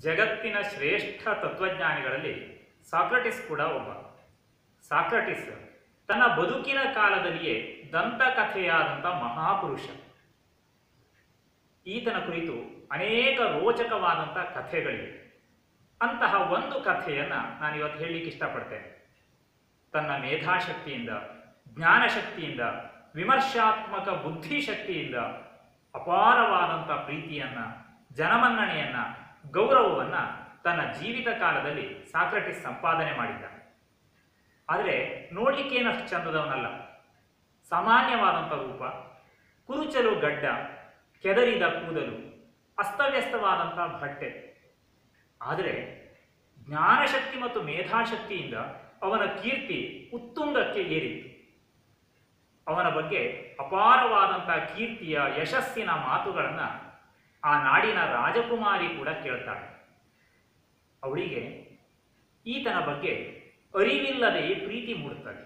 ಜಗತ್ತಿನ ಶ್ರೇಷ್ಠ ತತ್ವಜ್ಞಾನಿಗಳಲ್ಲಿ ಸಾಕ್ರಟಿಸ್ ಕೂಡ ಒಬ್ಬ ಸಾಕ್ರಟಿಸ್ ತನ್ನ ಬದುಕಿನ ಕಾಲದಲ್ಲಿಯೇ ದಂತಕಥೆಯಾದಂಥ ಮಹಾಪುರುಷ ಈತನ ಕುರಿತು ಅನೇಕ ರೋಚಕವಾದಂಥ ಕಥೆಗಳಿವೆ ಅಂತಹ ಒಂದು ಕಥೆಯನ್ನು ನಾನು ಇವತ್ತು ಹೇಳಲಿಕ್ಕೆ ಇಷ್ಟಪಡ್ತೇನೆ ತನ್ನ ಮೇಧಾಶಕ್ತಿಯಿಂದ ಜ್ಞಾನಶಕ್ತಿಯಿಂದ ವಿಮರ್ಶಾತ್ಮಕ ಬುದ್ಧಿಶಕ್ತಿಯಿಂದ ಅಪಾರವಾದಂಥ ಪ್ರೀತಿಯನ್ನು ಜನಮನ್ನಣೆಯನ್ನು ಗೌರವವನ್ನು ತನ್ನ ಜೀವಿತ ಕಾಲದಲ್ಲಿ ಸಾಕ್ರಟಿಸ್ ಸಂಪಾದನೆ ಮಾಡಿದ್ದ ಆದರೆ ನೋಡಲಿಕ್ಕೇನಷ್ಟು ಚಂದದವನಲ್ಲ ಸಾಮಾನ್ಯವಾದಂಥ ರೂಪ ಕುರುಚಲು ಗಡ್ಡ ಕೆದರಿದ ಕೂದಲು ಅಸ್ತವ್ಯಸ್ತವಾದಂಥ ಬಟ್ಟೆ ಆದರೆ ಜ್ಞಾನಶಕ್ತಿ ಮತ್ತು ಮೇಧಾಶಕ್ತಿಯಿಂದ ಅವನ ಕೀರ್ತಿ ಉತ್ತುಂಗಕ್ಕೆ ಏರಿತ್ತು ಅವನ ಬಗ್ಗೆ ಅಪಾರವಾದಂಥ ಕೀರ್ತಿಯ ಯಶಸ್ಸಿನ ಮಾತುಗಳನ್ನು ಆ ನಾಡಿನ ರಾಜಕುಮಾರಿ ಕೂಡ ಕೇಳ್ತಾಳೆ ಅವಳಿಗೆ ಈತನ ಬಗ್ಗೆ ಅರಿವಿಲ್ಲದೆಯೇ ಪ್ರೀತಿ ಮೂಡುತ್ತದೆ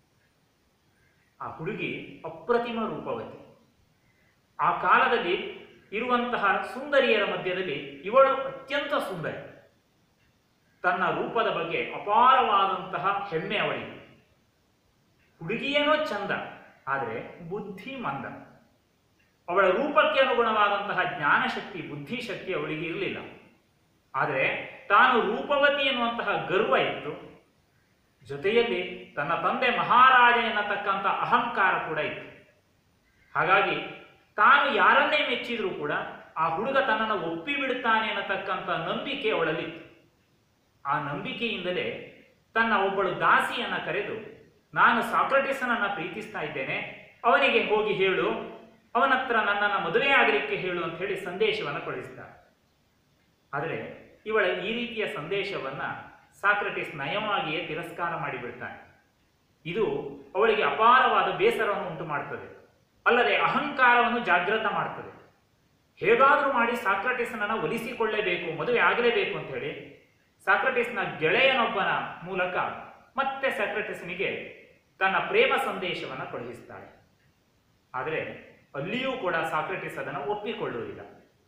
ಆ ಹುಡುಗಿ ಅಪ್ರತಿಮ ರೂಪವತಿ ಆ ಕಾಲದಲ್ಲಿ ಇರುವಂತಹ ಸುಂದರಿಯರ ಮಧ್ಯದಲ್ಲಿ ಇವಳು ಅತ್ಯಂತ ಸುಂದರಿ ತನ್ನ ರೂಪದ ಬಗ್ಗೆ ಅಪಾರವಾದಂತಹ ಹೆಮ್ಮೆ ಅವಳಿಗೆ ಹುಡುಗಿಯೇನೋ ಚಂದ ಆದರೆ ಬುದ್ಧಿ ಮಂದ ಅವಳ ರೂಪಕ್ಕೆ ಅನುಗುಣವಾದಂತಹ ಜ್ಞಾನಶಕ್ತಿ ಬುದ್ಧಿಶಕ್ತಿ ಅವಳಿಗೆ ಇರಲಿಲ್ಲ ಆದರೆ ತಾನು ರೂಪವತಿ ಎನ್ನುವಂತಹ ಗರ್ವ ಇತ್ತು ಜೊತೆಯಲ್ಲಿ ತನ್ನ ತಂದೆ ಮಹಾರಾಜ ಎನ್ನತಕ್ಕಂಥ ಅಹಂಕಾರ ಕೂಡ ಇತ್ತು ಹಾಗಾಗಿ ತಾನು ಯಾರನ್ನೇ ಮೆಚ್ಚಿದ್ರೂ ಕೂಡ ಆ ಹುಡುಗ ತನ್ನನ್ನು ಒಪ್ಪಿ ಬಿಡುತ್ತಾನೆ ಅನ್ನತಕ್ಕಂಥ ನಂಬಿಕೆ ಅವಳಲ್ಲಿತ್ತು ಆ ನಂಬಿಕೆಯಿಂದಲೇ ತನ್ನ ಒಬ್ಬಳು ದಾಸಿಯನ್ನ ಕರೆದು ನಾನು ಸಾಕ್ರಟಿಸನನ್ನ ಪ್ರೀತಿಸ್ತಾ ಇದ್ದೇನೆ ಅವನಿಗೆ ಹೋಗಿ ಹೇಳು ಅವನ ಹತ್ರ ನನ್ನನ್ನು ಮದುವೆ ಆಗಲಿಕ್ಕೆ ಹೇಳು ಅಂತ ಹೇಳಿ ಸಂದೇಶವನ್ನು ಕಳುಹಿಸ್ತಾಳೆ ಆದರೆ ಇವಳ ಈ ರೀತಿಯ ಸಂದೇಶವನ್ನ ಸಾಕ್ರಟಿಸ್ ನಯವಾಗಿಯೇ ತಿರಸ್ಕಾರ ಮಾಡಿಬಿಡ್ತಾನೆ ಇದು ಅವಳಿಗೆ ಅಪಾರವಾದ ಬೇಸರವನ್ನು ಉಂಟು ಮಾಡ್ತದೆ ಅಲ್ಲದೆ ಅಹಂಕಾರವನ್ನು ಜಾಗೃತ ಮಾಡ್ತದೆ ಹೇಗಾದರೂ ಮಾಡಿ ಸಾಕ್ರಟಿಸ್ನನ್ನು ಒಲಿಸಿಕೊಳ್ಳಲೇಬೇಕು ಮದುವೆ ಆಗಲೇಬೇಕು ಅಂತ ಹೇಳಿ ಸಾಕ್ರಟಿಸ್ನ ಗೆಳೆಯನೊಬ್ಬನ ಮೂಲಕ ಮತ್ತೆ ಸಾಕ್ರಟಿಸ್ನಿಗೆ ತನ್ನ ಪ್ರೇಮ ಸಂದೇಶವನ್ನು ಕಳುಹಿಸ್ತಾಳೆ ಆದರೆ ಅಲ್ಲಿಯೂ ಕೂಡ ಸಾಕ್ರಟಿಸ್ ಅದನ್ನು ಒಪ್ಪಿಕೊಳ್ಳುವುದಿಲ್ಲ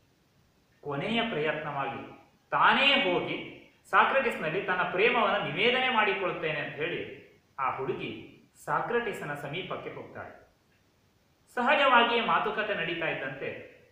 ಕೊನೆಯ ಪ್ರಯತ್ನವಾಗಿ ತಾನೇ ಹೋಗಿ ಸಾಕ್ರಟಿಸ್ನಲ್ಲಿ ತನ್ನ ಪ್ರೇಮವನ್ನು ನಿವೇದನೆ ಮಾಡಿಕೊಳ್ಳುತ್ತೇನೆ ಅಂತ ಹೇಳಿ ಆ ಹುಡುಗಿ ಸಾಕ್ರಟಿಸನ ಸಮೀಪಕ್ಕೆ ಹೋಗ್ತಾಳೆ ಸಹಜವಾಗಿಯೇ ಮಾತುಕತೆ ನಡೀತಾ ಇದ್ದಂತೆ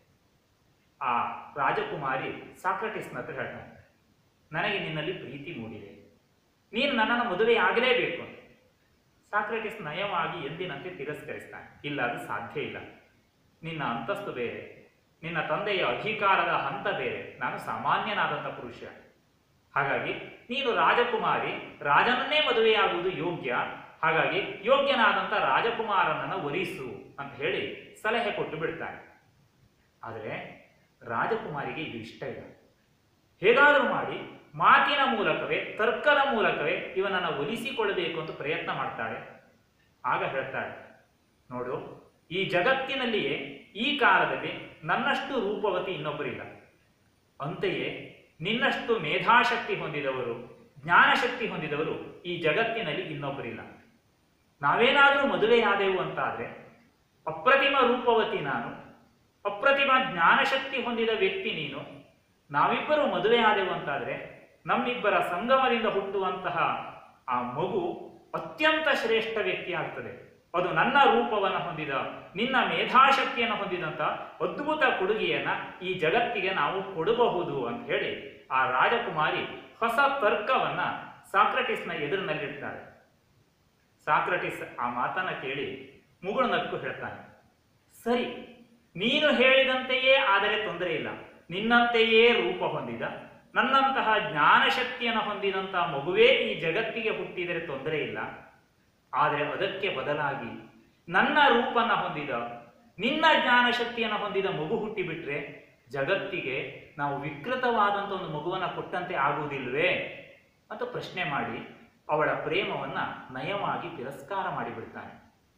ಆ ರಾಜಕುಮಾರಿ ಸಾಕ್ರಟಿಸ್ನ ಹತ್ರ ಹೇಳ್ತಾನೆ ನನಗೆ ನಿನ್ನಲ್ಲಿ ಪ್ರೀತಿ ಮೂಡಿದೆ ನೀನು ನನ್ನನ್ನು ಮದುವೆ ಆಗಲೇಬೇಕು ಅಂತ ಸಾಕ್ರೆಟಿಸ್ ನಯವಾಗಿ ಎಂದಿನಂತೆ ತಿರಸ್ಕರಿಸ್ತಾನೆ ಇಲ್ಲ ಅದು ಸಾಧ್ಯ ಇಲ್ಲ ನಿನ್ನ ಅಂತಸ್ತು ಬೇರೆ ನಿನ್ನ ತಂದೆಯ ಅಧಿಕಾರದ ಹಂತ ಬೇರೆ ನಾನು ಸಾಮಾನ್ಯನಾದಂಥ ಪುರುಷ ಹಾಗಾಗಿ ನೀನು ರಾಜಕುಮಾರಿ ರಾಜನನ್ನೇ ಮದುವೆಯಾಗುವುದು ಯೋಗ್ಯ ಹಾಗಾಗಿ ಯೋಗ್ಯನಾದಂಥ ರಾಜಕುಮಾರನನ್ನು ಒಲಿಸು ಅಂತ ಹೇಳಿ ಸಲಹೆ ಕೊಟ್ಟು ಬಿಡ್ತಾನೆ ಆದರೆ ರಾಜಕುಮಾರಿಗೆ ಇದು ಇಷ್ಟ ಇಲ್ಲ ಹೇಗಾದರೂ ಮಾಡಿ ಮಾತಿನ ಮೂಲಕವೇ ತರ್ಕದ ಮೂಲಕವೇ ಇವನನ್ನು ಒಲಿಸಿಕೊಳ್ಳಬೇಕು ಅಂತ ಪ್ರಯತ್ನ ಮಾಡ್ತಾಳೆ ಆಗ ಹೇಳ್ತಾಳೆ ನೋಡು ಈ ಜಗತ್ತಿನಲ್ಲಿಯೇ ಈ ಕಾಲದಲ್ಲಿ ನನ್ನಷ್ಟು ರೂಪವತಿ ಇನ್ನೊಬ್ಬರಿಲ್ಲ ಅಂತೆಯೇ ನಿನ್ನಷ್ಟು ಮೇಧಾಶಕ್ತಿ ಹೊಂದಿದವರು ಜ್ಞಾನಶಕ್ತಿ ಹೊಂದಿದವರು ಈ ಜಗತ್ತಿನಲ್ಲಿ ಇನ್ನೊಬ್ಬರಿಲ್ಲ ನಾವೇನಾದರೂ ಮದುವೆಯಾದೆವು ಅಂತಾದರೆ ಅಪ್ರತಿಮ ರೂಪವತಿ ನಾನು ಅಪ್ರತಿಮ ಜ್ಞಾನಶಕ್ತಿ ಹೊಂದಿದ ವ್ಯಕ್ತಿ ನೀನು ನಾವಿಬ್ಬರು ಮದುವೆಯಾದೆವು ಅಂತಾದರೆ ನಮ್ಮಿಬ್ಬರ ಸಂಗಮದಿಂದ ಹುಟ್ಟುವಂತಹ ಆ ಮಗು ಅತ್ಯಂತ ಶ್ರೇಷ್ಠ ವ್ಯಕ್ತಿ ಆಗ್ತದೆ ಅದು ನನ್ನ ರೂಪವನ್ನು ಹೊಂದಿದ ನಿನ್ನ ಮೇಧಾಶಕ್ತಿಯನ್ನು ಹೊಂದಿದಂಥ ಅದ್ಭುತ ಕೊಡುಗೆಯನ್ನ ಈ ಜಗತ್ತಿಗೆ ನಾವು ಕೊಡಬಹುದು ಅಂತ ಹೇಳಿ ಆ ರಾಜಕುಮಾರಿ ಹೊಸ ತರ್ಕವನ್ನ ಸಾಕ್ರಟಿಸ್ನ ಎದುರಿನಲ್ಲಿಡ್ತಾಳೆ ಸಾಕ್ರಟಿಸ್ ಆ ಮಾತನ್ನ ಕೇಳಿ ಮುಗುಳುನಕ್ಕು ಹೇಳ್ತಾನೆ ಸರಿ ನೀನು ಹೇಳಿದಂತೆಯೇ ಆದರೆ ತೊಂದರೆ ಇಲ್ಲ ನಿನ್ನಂತೆಯೇ ರೂಪ ಹೊಂದಿದ ನನ್ನಂತಹ ಜ್ಞಾನಶಕ್ತಿಯನ್ನು ಹೊಂದಿದಂತಹ ಮಗುವೇ ಈ ಜಗತ್ತಿಗೆ ಹುಟ್ಟಿದರೆ ತೊಂದರೆ ಇಲ್ಲ ಆದರೆ ಅದಕ್ಕೆ ಬದಲಾಗಿ ನನ್ನ ರೂಪನ ಹೊಂದಿದ ನಿನ್ನ ಜ್ಞಾನಶಕ್ತಿಯನ್ನು ಹೊಂದಿದ ಮಗು ಹುಟ್ಟಿಬಿಟ್ರೆ ಜಗತ್ತಿಗೆ ನಾವು ವಿಕೃತವಾದಂಥ ಒಂದು ಮಗುವನ್ನು ಕೊಟ್ಟಂತೆ ಆಗುವುದಿಲ್ವೇ ಅಂತ ಪ್ರಶ್ನೆ ಮಾಡಿ ಅವಳ ಪ್ರೇಮವನ್ನ ನಯವಾಗಿ ತಿರಸ್ಕಾರ ಮಾಡಿಬಿಡ್ತಾನೆ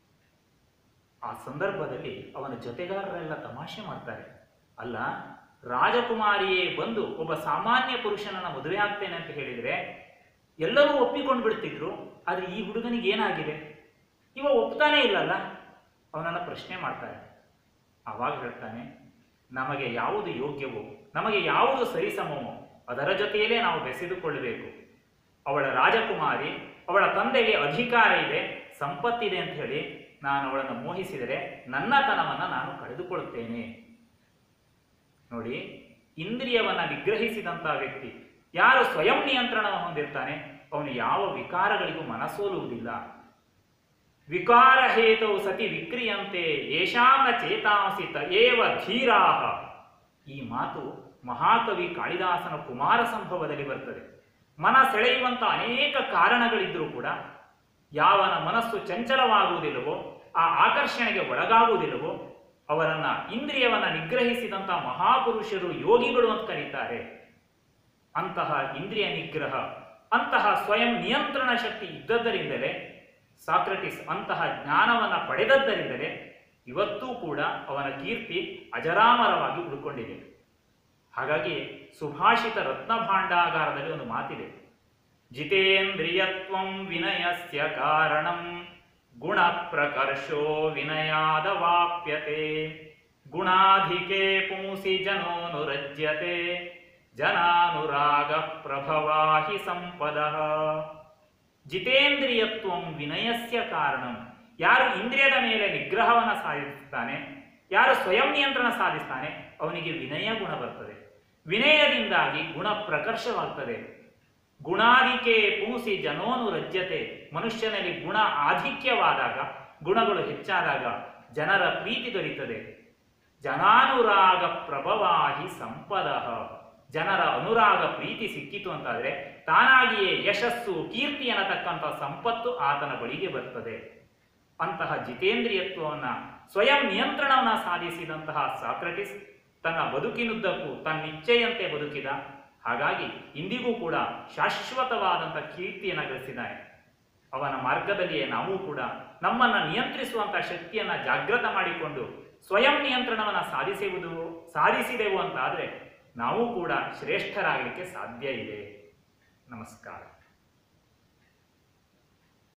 ಆ ಸಂದರ್ಭದಲ್ಲಿ ಅವನ ಜೊತೆಗಾರರೆಲ್ಲ ತಮಾಷೆ ಮಾಡ್ತಾರೆ ಅಲ್ಲ ರಾಜಕುಮಾರಿಯೇ ಬಂದು ಒಬ್ಬ ಸಾಮಾನ್ಯ ಪುರುಷನನ್ನ ಮದುವೆ ಆಗ್ತೇನೆ ಅಂತ ಹೇಳಿದ್ರೆ ಎಲ್ಲರೂ ಒಪ್ಪಿಕೊಂಡು ಬಿಡ್ತಿದ್ರು ಆದರೆ ಈ ಹುಡುಗನಿಗೆ ಏನಾಗಿದೆ ಇವ ಒಪ್ತಾನೇ ಇಲ್ಲಲ್ಲ ಅವನನ್ನ ಪ್ರಶ್ನೆ ಮಾಡ್ತಾರೆ ಆವಾಗ ಹೇಳ್ತಾನೆ ನಮಗೆ ಯಾವುದು ಯೋಗ್ಯವೋ ನಮಗೆ ಯಾವುದು ಸರಿಸಮವೋ ಅದರ ಜೊತೆಯಲ್ಲೇ ನಾವು ಬೆಸೆದುಕೊಳ್ಳಬೇಕು ಅವಳ ರಾಜಕುಮಾರಿ ಅವಳ ತಂದೆಗೆ ಅಧಿಕಾರ ಇದೆ ಸಂಪತ್ತಿದೆ ಅಂತ ಹೇಳಿ ನಾನು ಅವಳನ್ನು ಮೋಹಿಸಿದರೆ ನನ್ನತನವನ್ನು ನಾನು ಕಳೆದುಕೊಳ್ಳುತ್ತೇನೆ ನೋಡಿ ಇಂದ್ರಿಯವನ್ನ ನಿಗ್ರಹಿಸಿದಂಥ ವ್ಯಕ್ತಿ ಯಾರು ಸ್ವಯಂ ನಿಯಂತ್ರಣವನ್ನು ಹೊಂದಿರ್ತಾನೆ ಅವನು ಯಾವ ವಿಕಾರಗಳಿಗೂ ಮನಸೋಲುವುದಿಲ್ಲ ವಿಕಾರ ಹೇತವು ಸತಿ ವಿಕ್ರಿಯಂತೆ ಯೇಷಾಂನ ಚೇತಾಂಸಿ ತ ಏವ ಧೀರಾಹ ಈ ಮಾತು ಮಹಾಕವಿ ಕಾಳಿದಾಸನ ಕುಮಾರ ಸಂಭವದಲ್ಲಿ ಬರ್ತದೆ ಮನ ಸೆಳೆಯುವಂತ ಅನೇಕ ಕಾರಣಗಳಿದ್ರೂ ಕೂಡ ಯಾವನ ಮನಸ್ಸು ಚಂಚಲವಾಗುವುದಿಲ್ಲವೋ ಆ ಆಕರ್ಷಣೆಗೆ ಒಳಗಾಗುವುದಿಲ್ಲವೋ ಅವರನ್ನ ಇಂದ್ರಿಯವನ್ನ ನಿಗ್ರಹಿಸಿದಂತಹ ಮಹಾಪುರುಷರು ಯೋಗಿಗಳು ಅಂತ ಕರೀತಾರೆ ಅಂತಹ ಇಂದ್ರಿಯ ನಿಗ್ರಹ ಅಂತಹ ಸ್ವಯಂ ನಿಯಂತ್ರಣ ಶಕ್ತಿ ಇದ್ದದ್ದರಿಂದಲೇ ಸಾಕ್ರಟಿಸ್ ಅಂತಹ ಜ್ಞಾನವನ್ನು ಪಡೆದದ್ದರಿಂದಲೇ ಇವತ್ತೂ ಕೂಡ ಅವನ ಕೀರ್ತಿ ಅಜರಾಮರವಾಗಿ ಉಳ್ಕೊಂಡಿದೆ ಹಾಗಾಗಿ ಸುಭಾಷಿತ ರತ್ನ ಭಾಂಡಾಗಾರದಲ್ಲಿ ಒಂದು ಮಾತಿದೆ ಜಿತೇಂದ್ರಿಯತ್ವಂ ವಿನಯಸ್ಯ ಕಾರಣಂ ಗುಣ ಪ್ರಕರ್ಷೋ ವಿನಯಾದವಾಪ್ಯತೆ ಗುಣಾಧಿಕೆ ಪುಂಸಿ ಜನೋನುರಜ್ಯತೆ ಜನಾನುರಾಗ ಪ್ರಭವಾಹಿ ಸಂಪದಃ ಜಿತೇಂದ್ರಿಯತ್ವಂ ವಿನಯಸ್ಯ ಕಾರಣಂ ಯಾರು ಇಂದ್ರಿಯದ ಮೇಲೆ ನಿಗ್ರಹವನ್ನು ಸಾಧಿಸ್ತಾನೆ ಯಾರು ಸ್ವಯಂ ನಿಯಂತ್ರಣ ಸಾಧಿಸ್ತಾನೆ ಅವನಿಗೆ ವಿನಯ ಗುಣ ಬರ್ತದೆ ವಿನಯದಿಂದಾಗಿ ಗುಣ ಪ್ರಕರ್ಷವಾಗ್ತದೆ ಗುಣಾಧಿಕೆ ಪೂಸಿ ಜನೋನು ರಜ್ಯತೆ ಮನುಷ್ಯನಲ್ಲಿ ಗುಣ ಆಧಿಕ್ಯವಾದಾಗ ಗುಣಗಳು ಹೆಚ್ಚಾದಾಗ ಜನರ ಪ್ರೀತಿ ದೊರೀತದೆ ಜನಾನುರಾಗ ಪ್ರಭವಾಹಿ ಸಂಪದಃ ಜನರ ಅನುರಾಗ ಪ್ರೀತಿ ಸಿಕ್ಕಿತು ಅಂತಾದ್ರೆ ತಾನಾಗಿಯೇ ಯಶಸ್ಸು ಕೀರ್ತಿ ಅನ್ನತಕ್ಕಂಥ ಸಂಪತ್ತು ಆತನ ಬಳಿಗೆ ಬರ್ತದೆ ಅಂತಹ ಜಿತೇಂದ್ರಿಯತ್ವವನ್ನ ಸ್ವಯಂ ನಿಯಂತ್ರಣವನ್ನ ಸಾಧಿಸಿದಂತಹ ಸಾಕ್ರಟಿಸ್ ತನ್ನ ಬದುಕಿನುದ್ದಕ್ಕೂ ತನ್ನಿಚ್ಛೆಯಂತೆ ಬದುಕಿದ ಹಾಗಾಗಿ ಇಂದಿಗೂ ಕೂಡ ಶಾಶ್ವತವಾದಂಥ ಕೀರ್ತಿಯನ್ನು ಗಳಿಸಿದ್ದಾನೆ ಅವನ ಮಾರ್ಗದಲ್ಲಿಯೇ ನಾವು ಕೂಡ ನಮ್ಮನ್ನ ನಿಯಂತ್ರಿಸುವಂತ ಶಕ್ತಿಯನ್ನ ಜಾಗೃತ ಮಾಡಿಕೊಂಡು ಸ್ವಯಂ ನಿಯಂತ್ರಣವನ್ನ ಸಾಧಿಸುವುದು ಸಾಧಿಸಿದೆವು ಅಂತಾದ್ರೆ ನಾವು ಕೂಡ ಶ್ರೇಷ್ಠರಾಗಲಿಕ್ಕೆ ಸಾಧ್ಯ ಇದೆ ನಮಸ್ಕಾರ